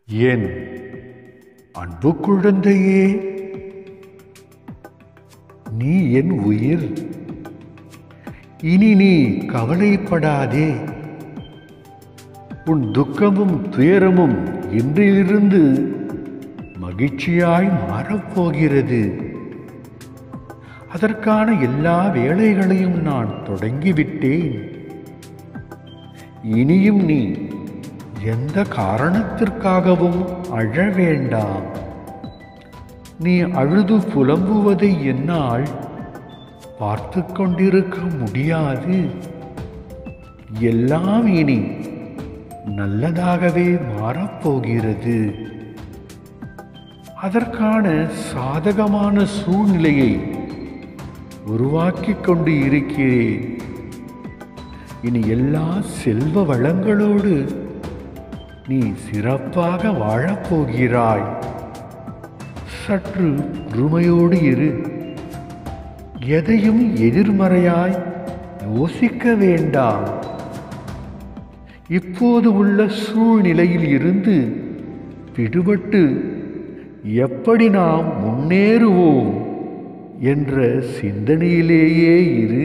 என் அன்பு குழந்தையே நீ என் உயிர் இனி நீ கவலைப்படாதே உன் துக்கமும் துயரமும் இன்றிலிருந்து மகிழ்ச்சியாய் மாறப்போகிறது அதற்கான எல்லா வேலைகளையும் நான் தொடங்கிவிட்டேன் இனியும் நீ எந்த காரணத்திற்காகவும் அழ வேண்டாம் நீ அழுது புலம்புவதை என்னால் பார்த்து கொண்டிருக்க முடியாது எல்லாம் இனி நல்லதாகவே மாறப்போகிறது அதற்கான சாதகமான சூழ்நிலையை உருவாக்கி கொண்டு இருக்கிறேன் இனி எல்லா செல்வ வளங்களோடு நீ சிறப்பாக வாழப்போகிறாய் சற்று பொறுமையோடு இரு எதையும் எதிர்மறையாய் யோசிக்க வேண்டாம் இப்போது உள்ள சூழ்நிலையில் இருந்து விடுபட்டு எப்படி நாம் முன்னேறுவோம் என்ற சிந்தனையிலேயே இரு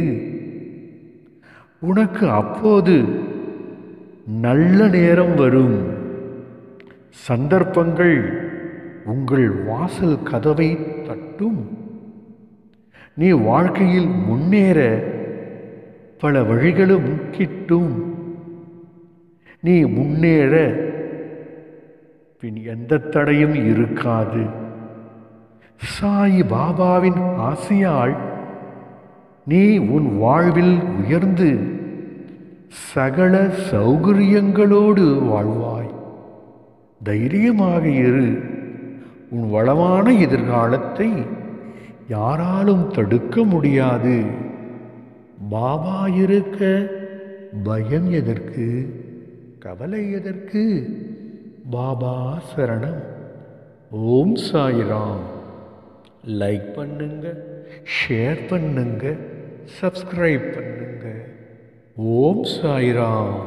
உனக்கு அப்போது நல்ல நேரம் வரும் சந்தர்ப்பங்கள் உங்கள் வாசல் கதவை தட்டும் நீ வாழ்க்கையில் முன்னேற பல வழிகளும் கிட்டும் நீ முன்னேற பின் எந்த தடையும் இருக்காது சாய் பாபாவின் ஆசையால் நீ உன் வாழ்வில் உயர்ந்து சகல சௌகரியங்களோடு வாழ்வாய் தைரியமாக இரு உன் வளமான எதிர்காலத்தை யாராலும் தடுக்க முடியாது பாபா இருக்க பயம் எதற்கு கவலை எதற்கு பாபா சரணம் ஓம் சாய்ராம் லைக் பண்ணுங்க ஷேர் பண்ணுங்க சப்ஸ்கிரைப் பண்ணுங்க ஓம் சாய்ராம்